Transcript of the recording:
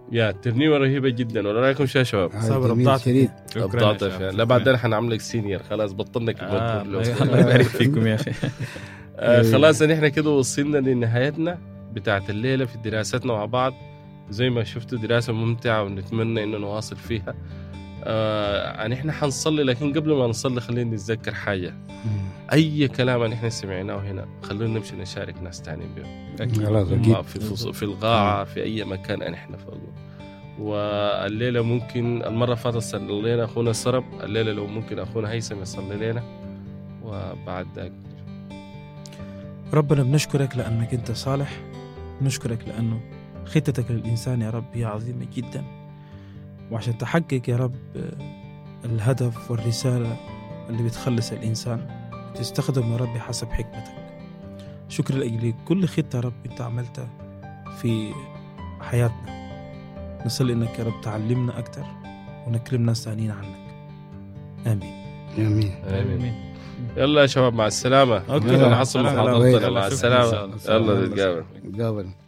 يا ترنيمه رهيبه جدا ولا رايكم شو يا شباب؟ آه، صابر جميل أبدعت شديد شكراً يا ابدعت شباب. فيها لا بعدين حنعملك سينيور خلاص بطلنا كلمه آه، لو الله يبارك فيكم يا اخي آه خلاص نحن كده وصلنا لنهايتنا بتاعت الليله في دراستنا مع بعض زي ما شفتوا دراسه ممتعه ونتمنى انه نواصل فيها آه يعني احنا حنصلي لكن قبل ما نصلي خلينا نتذكر حاجه اي كلام نحن سمعناه هنا خلونا نمشي نشارك ناس تانيين به خلاص ما اكيد في فص- في القاعه في اي مكان نحن فوق والليله ممكن المره اللي فاتت صلى لنا اخونا سرب الليله لو ممكن اخونا هيثم يصلي لنا وبعد ذاك ربنا بنشكرك لأنك أنت صالح نشكرك لأنه خطتك للإنسان يا رب هي عظيمة جدا وعشان تحقق يا رب آه، الهدف والرسالة اللي بتخلص الإنسان تستخدم يا رب حسب حكمتك شكر لأجل كل خطة يا رب أنت عملتها في حياتنا نصلي إنك يا رب تعلمنا أكتر ونكلم ناس ثانيين عنك آمين امين آمين. يلا يا شباب مع السلامة أوكي. كده نحصل سلام. محاضرتنا سلام. مع شكراً إن السلامة شاء الله. يلا نتقابل قابل